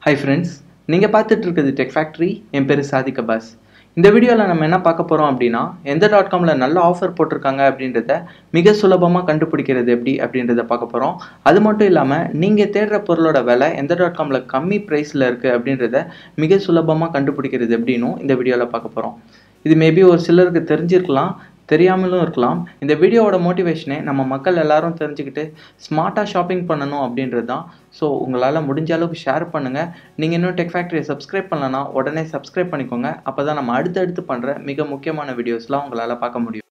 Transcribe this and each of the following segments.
hi friends நீங்கள் பார்த்துட்டு இருக்கிறது டெக் ஃபேக்ட்ரி என் பேர் சாதிக் அப்பாஸ் இந்த வீடியோவில் நம்ம என்ன பார்க்க போகிறோம் அப்படின்னா எந்த டாட் காமில் நல்ல ஆஃபர் போட்டிருக்காங்க அப்படின்றத மிக சுலபமாக கண்டுபிடிக்கிறது எப்படி அப்படின்றத பார்க்க போகிறோம் அது மட்டும் இல்லாமல் நீங்கள் தேடுற பொருளோட விலை எந்த டாட் காமில் கம்மி ப்ரைஸில் இருக்குது அப்படின்றத மிக சுலபமாக கண்டுபிடிக்கிறது எப்படின்னும் இந்த வீடியோவில் பார்க்க போகிறோம் இது மேபி ஒரு சிலருக்கு தெரிஞ்சிருக்கலாம் தெரியாமலும் இருக்கலாம் இந்த வீடியோவோட மோட்டிவேஷனே நம்ம மக்கள் எல்லாரும் தெரிஞ்சுக்கிட்டு ஸ்மார்ட்டாக ஷாப்பிங் பண்ணணும் அப்படின்றது தான் ஸோ உங்களால் முடிஞ்ச அளவுக்கு ஷேர் பண்ணுங்கள் நீங்கள் இன்னும் டெக் ஃபேக்ட்ரியை சப்ஸ்கிரைப் பண்ணலன்னா உடனே சப்ஸ்கிரைப் பண்ணிக்கோங்க அப்போ தான் நம்ம அடுத்தடுத்து பண்ணுற மிக முக்கியமான வீடியோஸ்லாம் உங்களால் பார்க்க முடியும்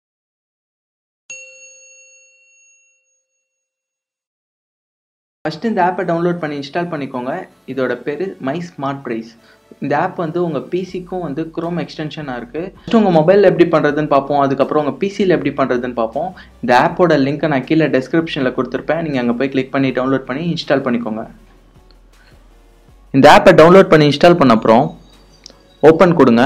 ஃபஸ்ட்டு இந்த ஆப்பை டவுன்லோட் பண்ணி இன்ஸ்டால் பண்ணிக்கோங்க இதோட பேர் மை ஸ்மார்ட் ப்ரைஸ் இந்த ஆப் வந்து உங்கள் பிசிக்கும் வந்து குரோம் எக்ஸ்டென்ஷனாக இருக்குது ஃபஸ்ட்டு உங்கள் மொபைலில் எப்படி பண்ணுறதுன்னு பார்ப்போம் அதுக்கப்புறம் உங்கள் பிசியில் எப்படி பண்ணுறதுன்னு பார்ப்போம் இந்த ஆப்போட லிங்க்கை நான் கீழே டெஸ்கிரிப்ஷனில் கொடுத்துருப்பேன் நீங்கள் அங்கே போய் கிளிக் பண்ணி டவுன்லோட் பண்ணி இன்ஸ்டால் பண்ணிக்கோங்க இந்த ஆப்பை டவுன்லோட் பண்ணி இன்ஸ்டால் பண்ண அப்புறம் ஓப்பன் கொடுங்க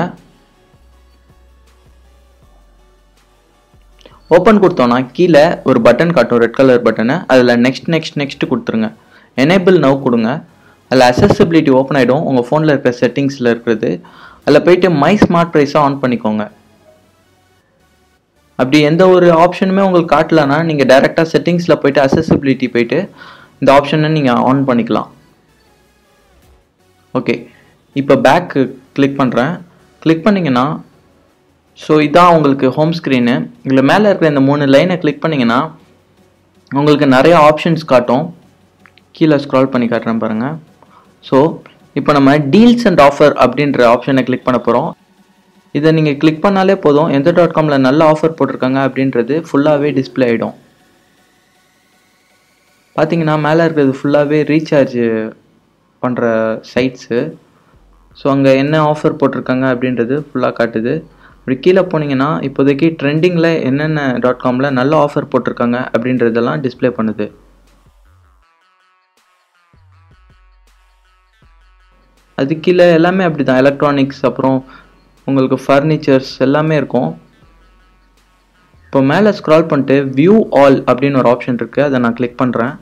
ஓப்பன் கொடுத்தோன்னா கீழே ஒரு பட்டன் காட்டும் ரெட் கலர் பட்டனு அதில் நெக்ஸ்ட் நெக்ஸ்ட் நெக்ஸ்ட் கொடுத்துருங்க எனேபிள் நவ் கொடுங்க அதில் அசசிபிலிட்டி ஓப்பன் ஆகிடும் உங்கள் ஃபோனில் இருக்கிற செட்டிங்ஸில் இருக்கிறது அதில் போயிட்டு மை ஸ்மார்ட் ப்ரைஸை ஆன் பண்ணிக்கோங்க அப்படி எந்த ஒரு ஆப்ஷனுமே உங்களுக்கு காட்டலன்னா நீங்கள் டைரெக்டாக செட்டிங்ஸில் போயிட்டு அசசிபிலிட்டி போயிட்டு இந்த ஆப்ஷனை நீங்கள் ஆன் பண்ணிக்கலாம் ஓகே இப்போ பேக் கிளிக் பண்ணுறேன் கிளிக் பண்ணிங்கன்னா ஸோ இதான் உங்களுக்கு ஹோம் ஸ்க்ரீனு இதில் மேலே இருக்கிற இந்த மூணு லைனை கிளிக் பண்ணிங்கன்னா உங்களுக்கு நிறைய ஆப்ஷன்ஸ் காட்டும் கீழே ஸ்க்ரால் பண்ணி காட்டுறேன் பாருங்கள் ஸோ இப்போ நம்ம டீல்ஸ் அண்ட் ஆஃபர் அப்படின்ற ஆப்ஷனை கிளிக் பண்ண போகிறோம் இதை நீங்கள் கிளிக் பண்ணாலே போதும் எந்த டாட் காமில் நல்ல ஆஃபர் போட்டிருக்காங்க அப்படின்றது ஃபுல்லாகவே டிஸ்பிளே ஆகிடும் பார்த்தீங்கன்னா மேலே இருக்கிறது ஃபுல்லாகவே ரீசார்ஜ் பண்ணுற சைட்ஸு ஸோ அங்கே என்ன ஆஃபர் போட்டிருக்காங்க அப்படின்றது ஃபுல்லாக காட்டுது அப்படி கீழே போனீங்கன்னா இப்போதைக்கு ட்ரெண்டிங்கில் என்னென்ன டாட் காமில் நல்ல ஆஃபர் போட்டிருக்காங்க அப்படின்றதெல்லாம் டிஸ்பிளே பண்ணுது அது கீழே எல்லாமே அப்படி தான் எலக்ட்ரானிக்ஸ் அப்புறம் உங்களுக்கு ஃபர்னிச்சர்ஸ் எல்லாமே இருக்கும் இப்போ மேலே ஸ்க்ரால் பண்ணிட்டு வியூ ஆல் அப்படின்னு ஒரு ஆப்ஷன் இருக்குது அதை நான் கிளிக் பண்ணுறேன்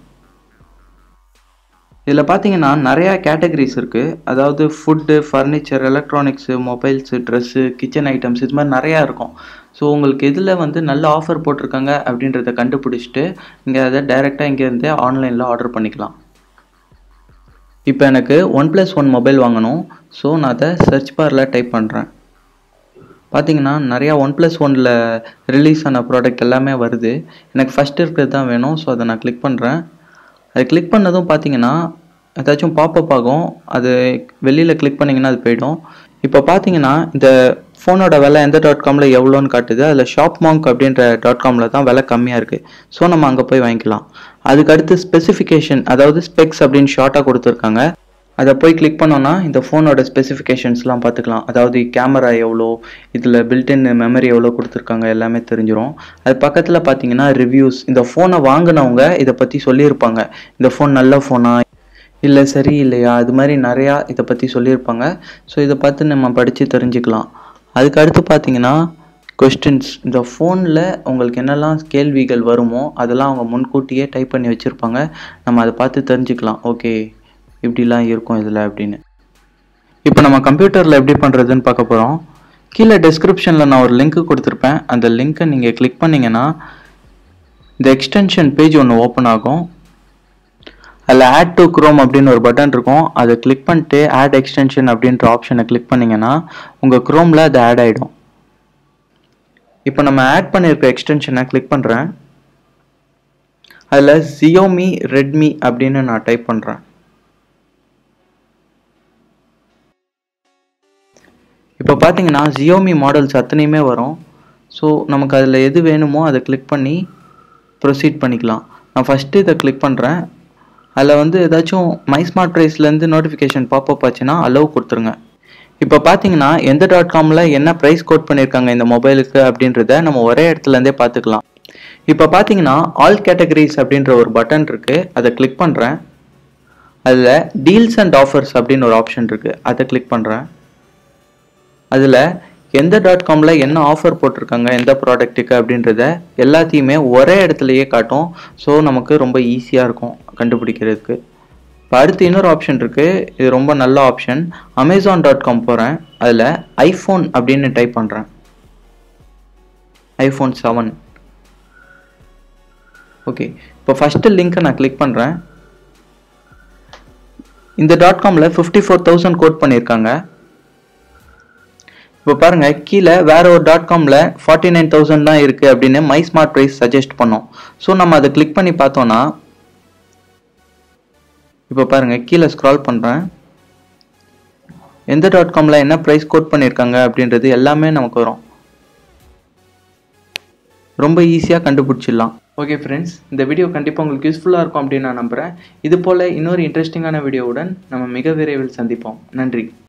இதில் பார்த்தீங்கன்னா நிறையா கேட்டகரிஸ் இருக்குது அதாவது food furniture electronics mobiles dress kitchen items இது மாதிரி நிறையா இருக்கும் ஸோ உங்களுக்கு எதில் வந்து நல்ல ஆஃபர் போட்டிருக்காங்க அப்படின்றத கண்டுபிடிச்சிட்டு நீங்கள் அதை டைரெக்டாக இங்கேருந்தே ஆன்லைனில் ஆர்டர் பண்ணிக்கலாம் இப்போ எனக்கு ஒன் ப்ளஸ் ஒன் மொபைல் வாங்கணும் ஸோ நான் அதை சர்ச் பாரில் டைப் பண்ணுறேன் பார்த்தீங்கன்னா நிறையா ஒன் ப்ளஸ் ஒனில் ரிலீஸ் ஆன ப்ராடக்ட் எல்லாமே வருது எனக்கு ஃபஸ்ட் இருக்கிறது தான் வேணும் ஸோ அதை நான் கிளிக் பண்ணுறேன் அது கிளிக் பண்ணதும் பார்த்தீங்கன்னா ஏதாச்சும் பாப்பப் ஆகும் அது வெளியில் கிளிக் பண்ணிங்கன்னா அது போயிடும் இப்போ பார்த்தீங்கன்னா இந்த ஃபோனோட விலை எந்த டாட் காமில் எவ்வளோன்னு காட்டுது அதில் ஷாப் மாங்க் அப்படின்ற டாட் காமில் தான் விலை கம்மியாக இருக்குது ஸோ நம்ம அங்கே போய் வாங்கிக்கலாம் அதுக்கு அடுத்து ஸ்பெசிஃபிகேஷன் அதாவது ஸ்பெக்ஸ் அப்படின்னு ஷார்ட்டாக கொடுத்துருக்காங்க அதை போய் கிளிக் பண்ணோன்னா இந்த ஃபோனோட ஸ்பெசிஃபிகேஷன்ஸ்லாம் பார்த்துக்கலாம் அதாவது கேமரா எவ்வளோ இதில் பில்டின் மெமரி எவ்வளோ கொடுத்துருக்காங்க எல்லாமே தெரிஞ்சிடும் அது பக்கத்தில் பார்த்தீங்கன்னா ரிவ்யூஸ் இந்த ஃபோனை வாங்கினவங்க இதை பற்றி சொல்லியிருப்பாங்க இந்த ஃபோன் நல்ல ஃபோனா இல்லை சரி இல்லையா அது மாதிரி நிறையா இதை பற்றி சொல்லியிருப்பாங்க ஸோ இதை பார்த்து நம்ம படித்து தெரிஞ்சுக்கலாம் அதுக்கு அடுத்து பார்த்தீங்கன்னா கொஸ்டின்ஸ் இந்த ஃபோனில் உங்களுக்கு என்னெல்லாம் கேள்விகள் வருமோ அதெல்லாம் அவங்க முன்கூட்டியே டைப் பண்ணி வச்சுருப்பாங்க நம்ம அதை பார்த்து தெரிஞ்சுக்கலாம் ஓகே இப்படிலாம் இருக்கும் இதில் அப்படின்னு இப்போ நம்ம கம்ப்யூட்டரில் எப்படி பண்ணுறதுன்னு பார்க்க போகிறோம் கீழே டிஸ்கிரிப்ஷனில் நான் ஒரு லிங்க் கொடுத்துருப்பேன் அந்த லிங்க்கை நீங்கள் கிளிக் பண்ணிங்கன்னா இந்த எக்ஸ்டென்ஷன் பேஜ் ஒன்று ஓப்பன் ஆகும் அதில் ஆட் டு குரோம் அப்படின்னு ஒரு பட்டன் இருக்கும் அதை கிளிக் பண்ணிட்டு ஆட் எக்ஸ்டென்ஷன் அப்படின்ற ஆப்ஷனை கிளிக் பண்ணிங்கன்னா உங்கள் குரோமில் அது ஆட் ஆகிடும் இப்போ நம்ம ஆட் பண்ணியிருக்க எக்ஸ்டென்ஷனை கிளிக் பண்ணுறேன் அதில் ஜியோமி ரெட்மி அப்படின்னு நான் டைப் பண்ணுறேன் இப்போ பார்த்தீங்கன்னா ஜியோமி மாடல்ஸ் அத்தனையுமே வரும் ஸோ நமக்கு அதில் எது வேணுமோ அதை கிளிக் பண்ணி ப்ரொசீட் பண்ணிக்கலாம் நான் ஃபஸ்ட்டு இதை கிளிக் பண்ணுறேன் அதில் வந்து ஏதாச்சும் மை ஸ்மார்ட் ப்ரைஸ்லேருந்து நோட்டிஃபிகேஷன் பாப்பப் ஆச்சுன்னா அலோவ் கொடுத்துருங்க இப்போ பார்த்தீங்கன்னா எந்த டாட் காமில் என்ன ப்ரைஸ் கோட் பண்ணியிருக்காங்க இந்த மொபைலுக்கு அப்படின்றத நம்ம ஒரே இடத்துலேருந்தே பார்த்துக்கலாம் இப்போ பார்த்தீங்கன்னா ஆல் கேட்டகரிஸ் அப்படின்ற ஒரு பட்டன் இருக்குது அதை கிளிக் பண்ணுறேன் அதில் டீல்ஸ் அண்ட் ஆஃபர்ஸ் அப்படின்னு ஒரு ஆப்ஷன் இருக்குது அதை கிளிக் பண்ணுறேன் அதில் எந்த டாட் காமில் என்ன ஆஃபர் போட்டிருக்காங்க எந்த ப்ராடக்ட்டுக்கு அப்படின்றத எல்லாத்தையுமே ஒரே இடத்துலையே காட்டும் ஸோ நமக்கு ரொம்ப ஈஸியாக இருக்கும் கண்டுபிடிக்கிறதுக்கு இப்போ அடுத்து இன்னொரு ஆப்ஷன் இருக்குது இது ரொம்ப நல்ல ஆப்ஷன் அமேசான் டாட் காம் போகிறேன் அதில் ஐஃபோன் அப்படின்னு டைப் பண்ணுறேன் ஐஃபோன் செவன் ஓகே இப்போ ஃபஸ்ட்டு லிங்க்கை நான் கிளிக் பண்ணுறேன் இந்த டாட் காமில் ஃபிஃப்டி ஃபோர் தௌசண்ட் கோட் பண்ணியிருக்காங்க இப்போ பாருங்கள் கீழே வேற ஒரு டாட் காமில் ஃபார்ட்டி நைன் தௌசண்ட் தான் இருக்குது அப்படின்னு மை ஸ்மார்ட் ப்ரைஸ் சஜஸ்ட் பண்ணோம் ஸோ நம்ம அதை கிளிக் பண்ணி பார்த்தோன்னா இப்போ பாருங்கள் கீழே ஸ்க்ரால் பண்ணுறேன் எந்த டாட் காமில் என்ன ப்ரைஸ் கோட் பண்ணியிருக்காங்க அப்படின்றது எல்லாமே நமக்கு வரும் ரொம்ப ஈஸியாக கண்டுபிடிச்சிடலாம் ஓகே ஃப்ரெண்ட்ஸ் இந்த வீடியோ கண்டிப்பாக உங்களுக்கு யூஸ்ஃபுல்லாக இருக்கும் அப்படின்னு நான் நம்புகிறேன் இது போல் இன்னொரு இன்ட்ரெஸ்டிங்கான வீடியோவுடன் நம்ம மிக விரைவில் சந்திப்போம் நன்றி